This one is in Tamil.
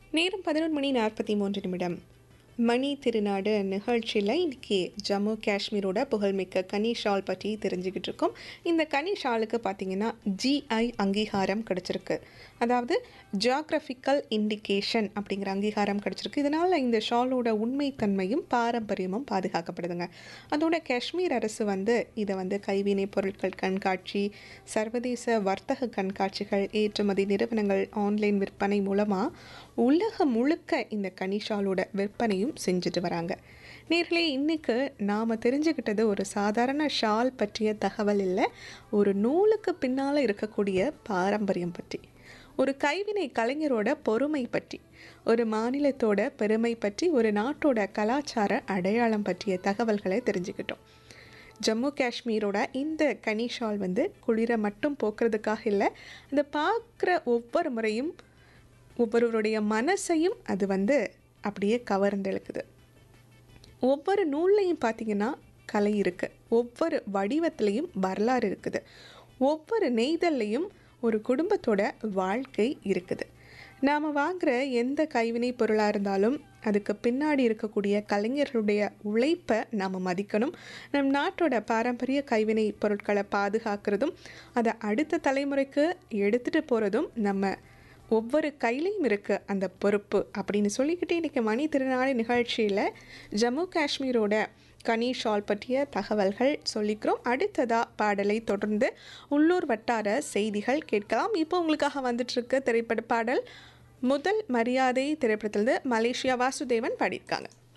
நேரம் பதினொரு மணி நாற்பத்தி மூன்று நிமிடம் மணி திருநாடு நிகழ்ச்சியில் இன்னைக்கு ஜம்மு காஷ்மீரோட புகழ்மிக்க கனி ஷால் பற்றி தெரிஞ்சுக்கிட்டு இருக்கோம் இந்த கனி ஷாலுக்கு பார்த்தீங்கன்னா ஜிஐ அங்கீகாரம் கிடச்சிருக்கு அதாவது ஜியாகிரபிக்கல் இண்டிகேஷன் அப்படிங்கிற அங்கீகாரம் கிடச்சிருக்கு இதனால் இந்த ஷாலோட உண்மைத்தன்மையும் பாரம்பரியமும் பாதுகாக்கப்படுதுங்க அதோட காஷ்மீர் அரசு வந்து இதை வந்து கைவினைப் பொருட்கள் கண்காட்சி சர்வதேச வர்த்தக கண்காட்சிகள் ஏற்றுமதி நிறுவனங்கள் ஆன்லைன் விற்பனை மூலமாக உலகம் முழுக்க இந்த கனிஷாலோட விற்பனையும் செஞ்சுட்டு வராங்க நேர்களே இன்னைக்கு நாம் தெரிஞ்சுக்கிட்டது ஒரு சாதாரண ஷால் பற்றிய தகவல் இல்லை ஒரு நூலுக்கு பின்னால் இருக்கக்கூடிய பாரம்பரியம் பற்றி ஒரு கைவினை கலைஞரோட பொறுமை பற்றி ஒரு மாநிலத்தோட பெருமை பற்றி ஒரு நாட்டோட கலாச்சார அடையாளம் பற்றிய தகவல்களை தெரிஞ்சுக்கிட்டோம் ஜம்மு காஷ்மீரோட இந்த கனி ஷால் வந்து குளிர மட்டும் போக்குறதுக்காக இல்லை அதை பார்க்குற ஒவ்வொரு முறையும் ஒவ்வொருவருடைய மனசையும் அது வந்து அப்படியே கவர்ந்தெழுக்குது ஒவ்வொரு நூல்லையும் பார்த்தீங்கன்னா கலை இருக்குது ஒவ்வொரு வடிவத்துலேயும் வரலாறு இருக்குது ஒவ்வொரு நெய்தல்லையும் ஒரு குடும்பத்தோட வாழ்க்கை இருக்குது நாம் வாங்குகிற எந்த கைவினை பொருளாக இருந்தாலும் அதுக்கு பின்னாடி இருக்கக்கூடிய கலைஞர்களுடைய உழைப்பை நாம் மதிக்கணும் நம் நாட்டோட பாரம்பரிய கைவினை பொருட்களை பாதுகாக்கிறதும் அதை அடுத்த தலைமுறைக்கு எடுத்துகிட்டு போகிறதும் நம்ம ஒவ்வொரு கையிலையும் இருக்குது அந்த பொறுப்பு அப்படின்னு சொல்லிக்கிட்டு இன்றைக்கி மணி திருநாள் நிகழ்ச்சியில் ஜம்மு காஷ்மீரோட கனி ஷால் பற்றிய தகவல்கள் சொல்லிக்கிறோம் அடுத்ததாக பாடலை தொடர்ந்து உள்ளூர் வட்டார செய்திகள் கேட்கலாம் இப்போ உங்களுக்காக வந்துட்டுருக்க திரைப்பட பாடல் முதல் மரியாதை திரைப்படத்திலிருந்து மலேசியா வாசுதேவன் பாடியிருக்காங்க